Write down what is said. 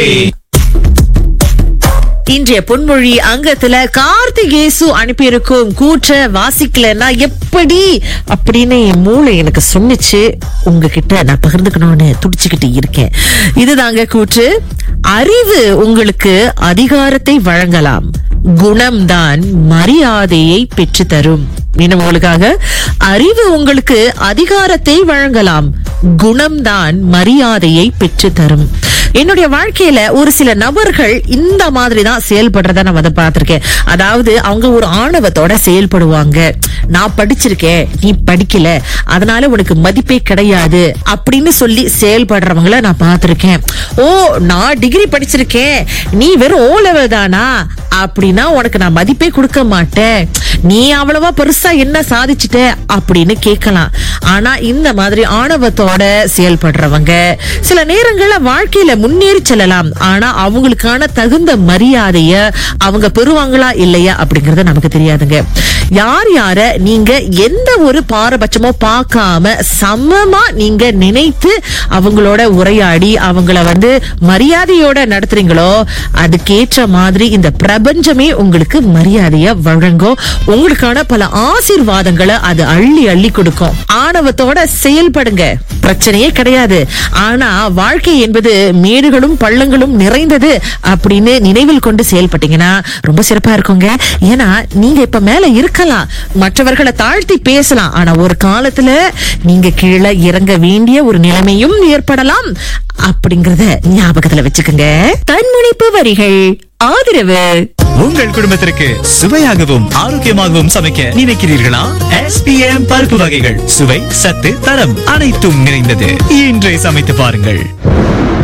இன்றைய பொன்மொழி அங்கத்துல கார்த்திகேசு அனுப்பியிருக்கும் கூற்ற வாசிக்கலன்னா எப்படி அப்படின்னு என் மூளை எனக்கு சொன்னிச்சு உங்ககிட்ட நான் பகிர்ந்துக்கணும்னு துடிச்சுக்கிட்டு இருக்கேன் இதுதாங்க கூற்று அறிவு உங்களுக்கு அதிகாரத்தை வழங்கலாம் குணம்தான் மரியாதையை பெற்று தரும் மீண்டும் உங்களுக்காக அறிவு உங்களுக்கு அதிகாரத்தை வழங்கலாம் குணம்தான் மரியாதையை பெற்று தரும் என்னுடைய வாழ்க்கையில ஒரு சில நபர்கள் இந்த மாதிரி தான் செயல்படுறத நான் வந்து பார்த்திருக்கேன் அதாவது அவங்க ஒரு ஆணவத்தோட செயல்படுவாங்க நான் படிச்சிருக்கேன் நீ படிக்கல அதனால உனக்கு மதிப்பே கிடையாது அப்படின்னு சொல்லி செயல்படுறவங்கள நான் பார்த்திருக்கேன் ஓ நான் டிகிரி படிச்சிருக்கேன் நீ வெறும் ஓ லெவல் தானா அப்படின்னா உனக்கு நான் மதிப்பே கொடுக்க மாட்டேன் நீ அவ்வளவா பெருசா என்ன சாதிச்சிட்ட அப்படின்னு கேட்கலாம் ஆனா இந்த மாதிரி ஆணவத்தோட செயல்படுறவங்க சில நேரங்கள்ல வாழ்க்கையில முன்னேறி செல்லலாம் ஆனா அவங்களுக்கான தகுந்த மரியாதைய அவங்க பெறுவாங்களா இல்லையா அப்படிங்கறது நமக்கு தெரியாதுங்க யார் யார நீங்க எந்த ஒரு பாரபட்சமோ பார்க்காம சமமா நீங்க நினைத்து அவங்களோட உரையாடி அவங்கள வந்து மரியாதையோட நடத்துறீங்களோ அதுக்கேற்ற மாதிரி இந்த பிரபஞ்சமே உங்களுக்கு மரியாதைய வழங்கும் உங்களுக்கான பல ஆசீர்வாதங்களை அது அள்ளி அள்ளி கொடுக்கும் ஆணவத்தோட செயல்படுங்க பிரச்சனையே கிடையாது ஆனா வாழ்க்கை என்பது மேடுகளும் பள்ளங்களும் நிறைந்தது அப்படின்னு நினைவில் கொண்டு செயல்பட்டீங்கன்னா ரொம்ப சிறப்பா இருக்குங்க ஏன்னா நீங்க இப்ப மேல இருக்கலாம் மற்றவர்களை தாழ்த்தி பேசலாம் ஆனா ஒரு காலத்துல நீங்க கீழே இறங்க வேண்டிய ஒரு நிலைமையும் ஏற்படலாம் அப்படிங்கறத ஞாபகத்துல வச்சுக்கோங்க தன்முனைப்பு வரிகள் ஆதரவு உங்கள் குடும்பத்திற்கு சுவையாகவும் ஆரோக்கியமாகவும் சமைக்க நினைக்கிறீர்களா எஸ்பிஎம் பருப்பு வகைகள் சுவை சத்து தரம் அனைத்தும் நிறைந்தது இன்றை சமைத்து பாருங்கள்